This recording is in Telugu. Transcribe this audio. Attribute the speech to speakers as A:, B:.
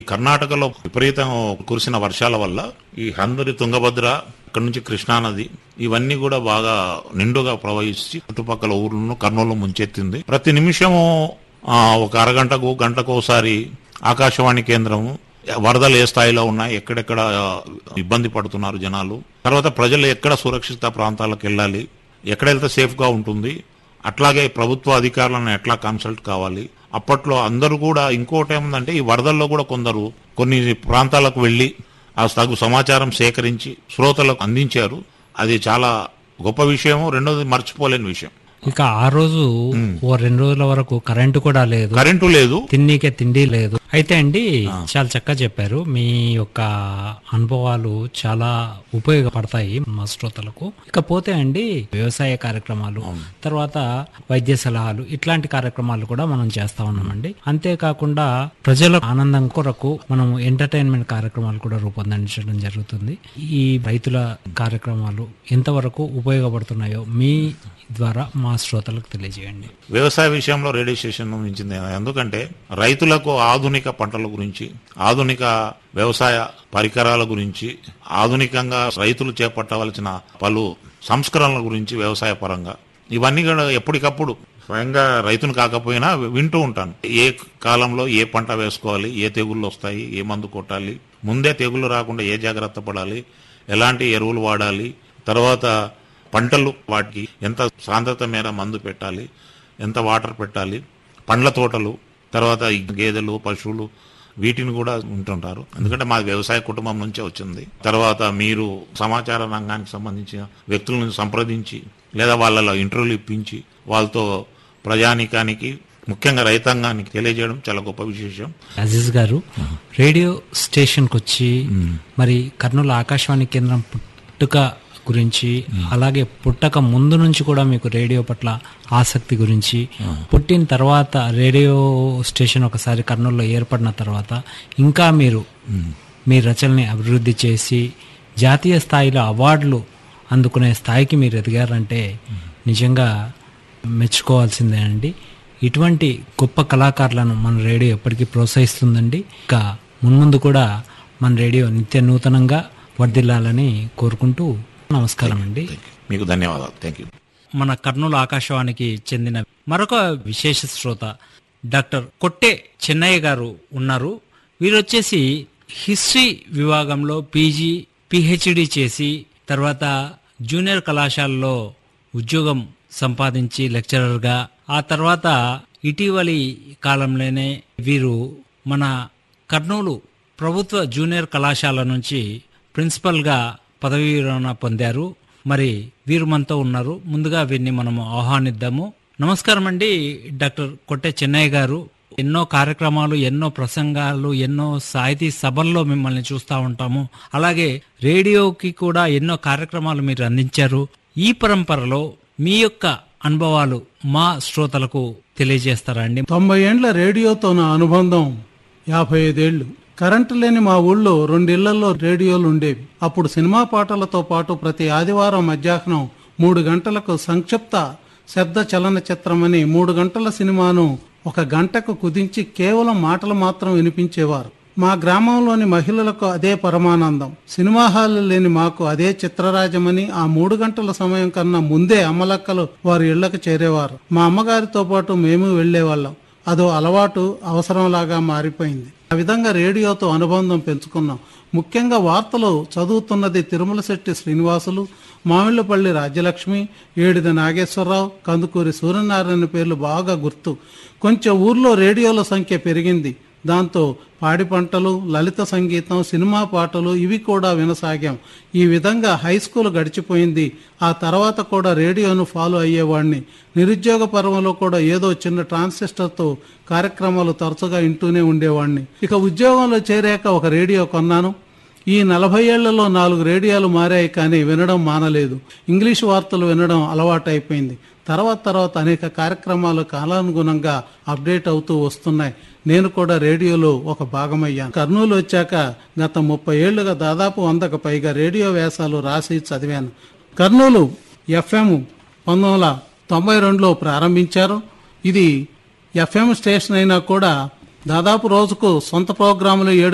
A: కర్ణాటకలో విపరీతం కురిసిన వర్షాల వల్ల ఈ హందరి తుంగభద్ర ఇక్కడ నుంచి కృష్ణానది ఇవన్నీ కూడా బాగా నిండుగా ప్రవహించి చుట్టుపక్కల ఊర్లను కర్నూలు ముంచెత్తింది ప్రతి నిమిషము ఆ, ఒక అరగంటకు గంటకు ఒకసారి ఆకాశవాణి కేంద్రము వరదలు ఏ స్థాయిలో ఉన్నాయి ఎక్కడెక్కడ ఆ, ఇబ్బంది పడుతున్నారు జనాలు తర్వాత ప్రజలు ఎక్కడ సురక్షిత ప్రాంతాలకు వెళ్ళాలి ఎక్కడ వెళ్తే సేఫ్ గా ఉంటుంది అట్లాగే ప్రభుత్వ అధికారులను ఎట్లా కన్సల్ట్ కావాలి అప్పట్లో అందరూ కూడా ఇంకోటి ఏముందంటే ఈ వరదల్లో కూడా కొందరు కొన్ని ప్రాంతాలకు వెళ్ళి ఆ తగు సమాచారం సేకరించి శ్రోతలకు అందించారు అది చాలా గొప్ప విషయం రెండోది మర్చిపోలేని విషయం
B: ఇక ఆ రోజు ఓ రెండు రోజుల వరకు కరెంటు కూడా లేదు
A: కరెంటు లేదు
B: తిన్నీకే తిండి లేదు అయితే అండి చాలా చక్కగా చెప్పారు మీ యొక్క అనుభవాలు చాలా ఉపయోగపడతాయి మా శ్రోతలకు ఇకపోతే అండి వ్యవసాయ కార్యక్రమాలు తర్వాత వైద్య సలహాలు ఇట్లాంటి కార్యక్రమాలు కూడా మనం చేస్తా ఉన్నామండి అంతేకాకుండా ప్రజల ఆనందం కొరకు మనం ఎంటర్టైన్మెంట్ కార్యక్రమాలు కూడా రూపొందించడం జరుగుతుంది ఈ రైతుల కార్యక్రమాలు ఎంతవరకు ఉపయోగపడుతున్నాయో మీ ద్వారా మా శ్రోతలకు తెలియజేయండి
A: వ్యవసాయ విషయంలో రేడియో స్టేషన్ మించింది ఎందుకంటే రైతులకు ఆధునిక పంటల గురించి ఆధునిక వ్యవసాయ పరికరాల గురించి ఆధునికంగా రైతులు చేపట్టవలసిన పలు సంస్కరణల గురించి వ్యవసాయ పరంగా ఇవన్నీ కూడా ఎప్పటికప్పుడు స్వయంగా రైతును కాకపోయినా వింటూ ఉంటాను ఏ కాలంలో ఏ పంట వేసుకోవాలి ఏ తెగుళ్ళు వస్తాయి ఏ మందు కొట్టాలి ముందే తెగుళ్ళు రాకుండా ఏ జాగ్రత్త పడాలి ఎలాంటి ఎరువులు వాడాలి తర్వాత పంటలు వాటికి ఎంత సాంద్రత మేర మందు పెట్టాలి ఎంత వాటర్ పెట్టాలి పండ్ల తోటలు తర్వాత ఈ గేదెలు పశువులు వీటిని కూడా ఉంటుంటారు ఎందుకంటే మా వ్యవసాయ కుటుంబం నుంచే వచ్చింది తర్వాత మీరు సమాచార రంగానికి సంబంధించిన వ్యక్తులను సంప్రదించి లేదా వాళ్ళ ఇంటర్వ్యూలు ఇప్పించి వాళ్ళతో ప్రజానికానికి ముఖ్యంగా రైతాంగానికి తెలియజేయడం చాలా గొప్ప విశేషం
B: అజీజ్ గారు రేడియో స్టేషన్కి వచ్చి మరి కర్నూలు ఆకాశవాణి కేంద్రం పుట్టుక గురించి అలాగే పుట్టక ముందు నుంచి కూడా మీకు రేడియో పట్ల ఆసక్తి గురించి పుట్టిన తర్వాత రేడియో స్టేషన్ ఒకసారి కర్నూలులో ఏర్పడిన తర్వాత ఇంకా మీరు మీ రచనని అభివృద్ధి చేసి జాతీయ స్థాయిలో అవార్డులు అందుకునే స్థాయికి మీరు ఎదిగారంటే నిజంగా మెచ్చుకోవాల్సిందే అండి ఇటువంటి గొప్ప కళాకారులను మన రేడియో ఎప్పటికీ ప్రోత్సహిస్తుందండి ఇంకా మున్ముందు కూడా మన రేడియో నిత్య నూతనంగా వర్ధిల్లాలని కోరుకుంటూ నమస్కారం అండి
A: మీకు ధన్యవాదాలు థ్యాంక్ యూ
B: మన కర్నూలు ఆకాశవాణికి చెందిన మరొక విశేష శ్రోత డాక్టర్ కొట్టే చెన్నయ్య గారు ఉన్నారు వీరు వచ్చేసి హిస్టరీ విభాగంలో పీజీ పిహెచ్డి చేసి తర్వాత జూనియర్ కళాశాలలో ఉద్యోగం సంపాదించి లెక్చరర్గా ఆ తర్వాత ఇటీవలి కాలంలోనే వీరు మన కర్నూలు ప్రభుత్వ జూనియర్ కళాశాల నుంచి ప్రిన్సిపల్గా పదవీ విరమణ పొందారు మరి వీరు మనతో ఉన్నారు ముందుగా వీరిని మనము ఆహ్వానిద్దాము నమస్కారం అండి డాక్టర్ కొట్టే చెన్నయ్య గారు ఎన్నో కార్యక్రమాలు ఎన్నో ప్రసంగాలు ఎన్నో సాహితీ సభల్లో మిమ్మల్ని చూస్తూ ఉంటాము అలాగే రేడియోకి కూడా ఎన్నో కార్యక్రమాలు మీరు అందించారు ఈ పరంపరలో మీ యొక్క అనుభవాలు మా శ్రోతలకు తెలియజేస్తారా అండి
C: తొంభై ఏండ్ల రేడియోతో నా అనుబంధం యాభై ఐదేళ్లు కరెంటు లేని మా ఊళ్ళో రెండిళ్లలో రేడియోలు ఉండేవి అప్పుడు సినిమా పాటలతో పాటు ప్రతి ఆదివారం మధ్యాహ్నం మూడు గంటలకు సంక్షిప్త శబ్ద చలనచిత్రమని మూడు గంటల సినిమాను ఒక గంటకు కుదించి కేవలం మాటలు మాత్రం వినిపించేవారు మా గ్రామంలోని మహిళలకు అదే పరమానందం సినిమా హాల్ లేని మాకు అదే చిత్రరాజమని ఆ మూడు గంటల సమయం కన్నా ముందే అమ్మలక్కలు వారి ఇళ్లకు చేరేవారు మా అమ్మగారితో పాటు మేము వెళ్లేవాళ్ళం అదో అలవాటు అవసరంలాగా మారిపోయింది ఆ విధంగా రేడియోతో అనుబంధం పెంచుకున్నాం ముఖ్యంగా వార్తలు చదువుతున్నది తిరుమల శెట్టి శ్రీనివాసులు మామిళ్లపల్లి రాజ్యలక్ష్మి ఏడిద నాగేశ్వరరావు కందుకూరి సూర్యనారాయణ పేర్లు బాగా గుర్తు కొంచెం ఊర్లో రేడియోల సంఖ్య పెరిగింది దాంతో పాడి పంటలు లలిత సంగీతం సినిమా పాటలు ఇవి కూడా వినసాగాం ఈ విధంగా హై స్కూల్ గడిచిపోయింది ఆ తర్వాత కూడా రేడియోను ఫాలో అయ్యేవాడిని నిరుద్యోగ పర్వంలో కూడా ఏదో చిన్న ట్రాన్సిస్టర్తో కార్యక్రమాలు తరచుగా వింటూనే ఉండేవాడిని ఇక ఉద్యోగంలో చేరాక ఒక రేడియో కొన్నాను ఈ నలభై ఏళ్లలో నాలుగు రేడియోలు మారాయి కానీ వినడం మానలేదు ఇంగ్లీష్ వార్తలు వినడం అలవాటైపోయింది తర్వాత తర్వాత అనేక కార్యక్రమాలు కాలానుగుణంగా అప్డేట్ అవుతూ వస్తున్నాయి నేను కూడా రేడియోలో ఒక భాగమయ్యాను కర్నూలు వచ్చాక గత ముప్పై ఏళ్లుగా దాదాపు వందకు పైగా రేడియో వ్యాసాలు రాసి చదివాను కర్నూలు ఎఫ్ఎం పంతొమ్మిది వందల తొంభై రెండులో ప్రారంభించారు ఇది ఎఫ్ఎం స్టేషన్ అయినా కూడా దాదాపు రోజుకు సొంత ప్రోగ్రాములు ఏడు